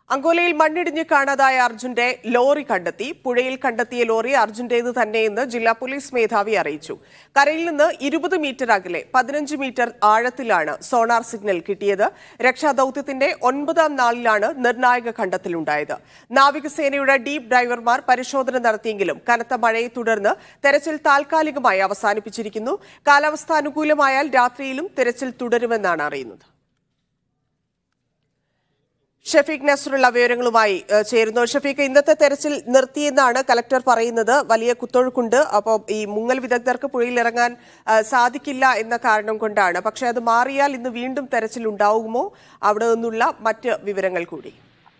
അങ്കോലയിൽ മണ്ണിടിഞ്ഞ് കാണാതായ അർജുന്റെ ലോറി കണ്ടെത്തി പുഴയിൽ കണ്ടെത്തിയ ലോറി അർജുന്റേത് തന്നെയെന്ന് ജില്ലാ പോലീസ് മേധാവി അറിയിച്ചു കരയിൽ നിന്ന് ഇരുപത് മീറ്റർ അകലെ പതിനഞ്ച് മീറ്റർ ആഴത്തിലാണ് സോണാർ സിഗ്നൽ കിട്ടിയത് രക്ഷാദൌത്യത്തിന്റെ ഒൻപതാം നാളിലാണ് നിർണായക കണ്ടെത്തലുണ്ടായത് നാവികസേനയുടെ ഡീപ് ഡ്രൈവർമാർ പരിശോധന നടത്തിയെങ്കിലും കനത്ത മഴയെ തുടർന്ന് തെരച്ചിൽ താൽക്കാലികമായി അവസാനിപ്പിച്ചിരിക്കുന്നു കാലാവസ്ഥ അനുകൂലമായാൽ രാത്രിയിലും തെരച്ചിൽ തുടരുമെന്നാണ് അറിയുന്നത് ഷഫീഖ് നസറുള്ള വിവരങ്ങളുമായി ഏഹ്, ചേരുന്നു ഷഫീഖ് ഇന്നത്തെ തെരച്ചിൽ നിർത്തിയെന്നാണ് കലക്ടർ പറയുന്നത് വലിയ കുത്തൊഴുക്കുണ്ട് അപ്പോൾ ഈ മുങ്ങൽ വിദഗ്ധർക്ക് പുഴയിൽ ഇറങ്ങാൻ ഏഹ്, സാധിക്കില്ല എന്ന കാരണം കൊണ്ടാണ് പക്ഷേ അത് മാറിയാൽ ഇന്ന് വീണ്ടും തെരച്ചിൽ ഉണ്ടാവുമോ അവിടെ നിന്നുള്ള മറ്റ് വിവരങ്ങൾ കൂടി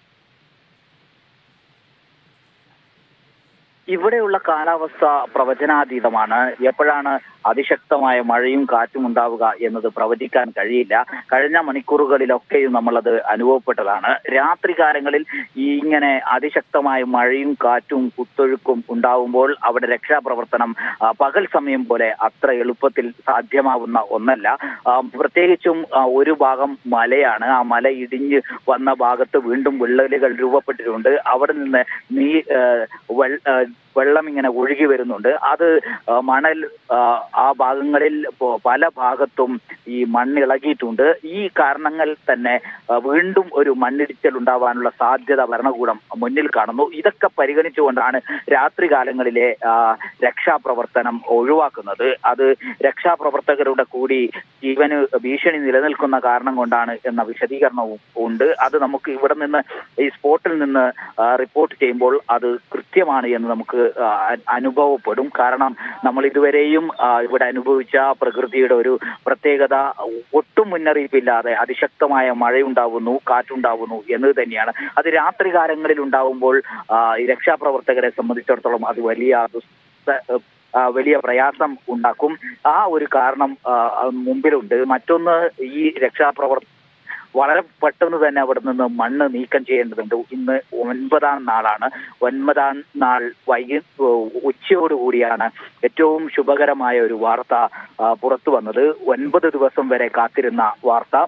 ഇവിടെയുള്ള കാലാവസ്ഥ പ്രവചനാതീതമാണ് എപ്പോഴാണ് അതിശക്തമായ മഴയും കാറ്റും ഉണ്ടാവുക എന്നത് പ്രവചിക്കാൻ കഴിയില്ല കഴിഞ്ഞ മണിക്കൂറുകളിലൊക്കെയും നമ്മളത് അനുഭവപ്പെട്ടതാണ് രാത്രികാലങ്ങളിൽ ഈ ഇങ്ങനെ അതിശക്തമായ മഴയും കാറ്റും കുത്തൊഴുക്കും ഉണ്ടാവുമ്പോൾ അവിടെ രക്ഷാപ്രവർത്തനം ആ, പകൽ സമയം പോലെ അത്ര എളുപ്പത്തിൽ സാധ്യമാവുന്ന ഒന്നല്ല ആ, പ്രത്യേകിച്ചും ആ, ഒരു ഭാഗം മലയാണ് ആ മല ഇടിഞ്ഞ് വന്ന ഭാഗത്ത് വീണ്ടും വിള്ളലുകൾ രൂപപ്പെട്ടിട്ടുണ്ട് അവിടെ നിന്ന് നീ ആ, വെൾ- ആ, വെള്ളം ഇങ്ങനെ ഒഴുകി വരുന്നുണ്ട് അത് ആ, മണൽ ആ, ആ ഭാഗങ്ങളിൽ പോ- പല ഭാഗത്തും ഈ മണ്ണിളകിയിട്ടുണ്ട് ഈ കാരണങ്ങൾ തന്നെ ആ, വീണ്ടും ഒരു മണ്ണിടിച്ചൽ ഉണ്ടാവാനുള്ള സാധ്യത ഭരണകൂടം മുന്നിൽ കാണുന്നു ഇതൊക്കെ പരിഗണിച്ചുകൊണ്ടാണ് രാത്രികാലങ്ങളിലെ ആ, രക്ഷാപ്രവർത്തനം ഒഴിവാക്കുന്നത് അത് രക്ഷാപ്രവർത്തകരുടെ കൂടി ജീവന് ഭീഷണി നിലനിൽക്കുന്ന കാരണം കൊണ്ടാണ് എന്ന വിശദീകരണവും ഉണ്ട് അത് നമുക്ക് ഇവിടെ നിന്ന് ഈ സ്പോട്ടിൽ നിന്ന് ആ, റിപ്പോർട്ട് ചെയ്യുമ്പോൾ അത് കൃത്യമാണ് എന്ന് നമുക്ക് ആ, അ- അനുഭവപ്പെടും കാരണം നമ്മൾ ഇതുവരെയും ആ, ഇവിടെ അനുഭവിച്ച പ്രകൃതിയുടെ ഒരു പ്രത്യേകത ഒട്ടും മുന്നറിയിപ്പില്ലാതെ അതിശക്തമായ മഴയുണ്ടാവുന്നു കാറ്റുണ്ടാവുന്നു എന്നത് തന്നെയാണ് അത് രാത്രികാലങ്ങളിൽ ഉണ്ടാവുമ്പോൾ ആ, ഈ രക്ഷാപ്രവർത്തകരെ സംബന്ധിച്ചിടത്തോളം അത് വലിയ ദുസ്ത- ആ, വലിയ പ്രയാസം ഉണ്ടാക്കും ആ ഒരു കാരണം ആ, ആ, മുമ്പിലുണ്ട് മറ്റൊന്ന് ഈ രക്ഷാപ്രവർത്ത വളരെ പെട്ടെന്ന് തന്നെ അവിടെ നിന്ന് മണ്ണ് നീക്കം ചെയ്യേണ്ടതുണ്ട് ഇന്ന് ഒൻപതാം നാളാണ് ഒൻപതാം നാൾ വൈകി ഉച്ചയോടുകൂടിയാണ് ഏറ്റവും ശുഭകരമായ ഒരു വാർത്ത ആ, പുറത്തു വന്നത് ഒൻപത് ദിവസം വരെ കാത്തിരുന്ന വാർത്ത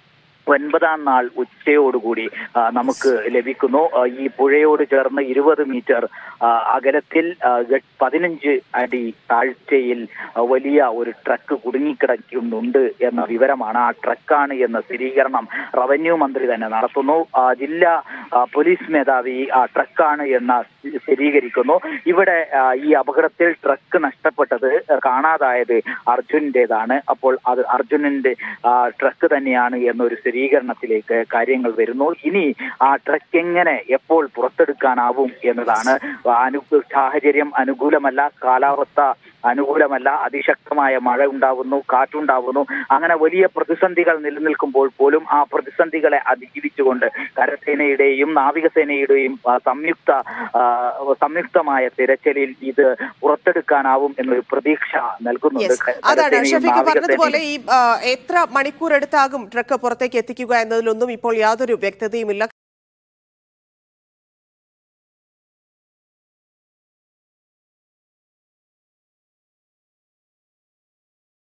ഒൻപതാം നാൾ ഉച്ചയോടുകൂടി ആ, നമുക്ക് ലഭിക്കുന്നു ആ, ഈ പുഴയോട് ചേർന്ന് ഇരുപത് മീറ്റർ ആ, അകലത്തിൽ ആ, ഗ- പതിനഞ്ച് അടി താഴ്ചയിൽ ആ, വലിയ ഒരു ട്രക്ക് കുടുങ്ങിക്കിടക്കുന്നുണ്ട് എന്ന വിവരമാണ് ആ ട്രക്കാണ് എന്ന സ്ഥിരീകരണം റവന്യൂ മന്ത്രി തന്നെ നടത്തുന്നു ആ, ജില്ലാ ആ, പോലീസ് മേധാവി ആ ട്രക്കാണ് എന്ന സ്ഥിരീകരിക്കുന്നു ഇവിടെ ആ, ഈ അപകടത്തിൽ ട്രക്ക് നഷ്ടപ്പെട്ടത് കാണാതായത് അർജുനന്റേതാണ് അപ്പോൾ അത് അർജുനന്റെ ആ, ട്രക്ക് തന്നെയാണ് എന്നൊരു സ്ഥിരീകരണത്തിലേക്ക് കാര്യങ്ങൾ വരുന്നു ഇനി ആ ട്രക്ക് എങ്ങനെ എപ്പോൾ പുറത്തെടുക്കാനാവും എന്നതാണ് അനു സാഹചര്യം അനുകൂലമല്ല കാലാവസ്ഥ അനുകൂലമല്ല അതിശക്തമായ മഴ ഉണ്ടാവുന്നു കാറ്റുണ്ടാവുന്നു അങ്ങനെ വലിയ പ്രതിസന്ധികൾ നിലനിൽക്കുമ്പോൾ പോലും ആ പ്രതിസന്ധികളെ അതിജീവിച്ചുകൊണ്ട് കരസേനയുടെയും നാവികസേനയുടെയും ആ, സംയുക്ത ആ, സംയുക്തമായ തിരച്ചിലിൽ ഇത് പുറത്തെടുക്കാനാവും എന്നൊരു പ്രതീക്ഷ നൽകുന്നുണ്ട് Yes. അതാണ് കരസേനയും ഷഫീഖ് പറഞ്ഞതുപോലെ നാവികസേനയും ഈ ആ, എത്ര മണിക്കൂർ എടുത്താകും ട്രക്ക് പുറത്തേക്ക് എത്തിക്കുക എന്നതിലൊന്നും ഇപ്പോൾ യാതൊരു വ്യക്തതയുമില്ല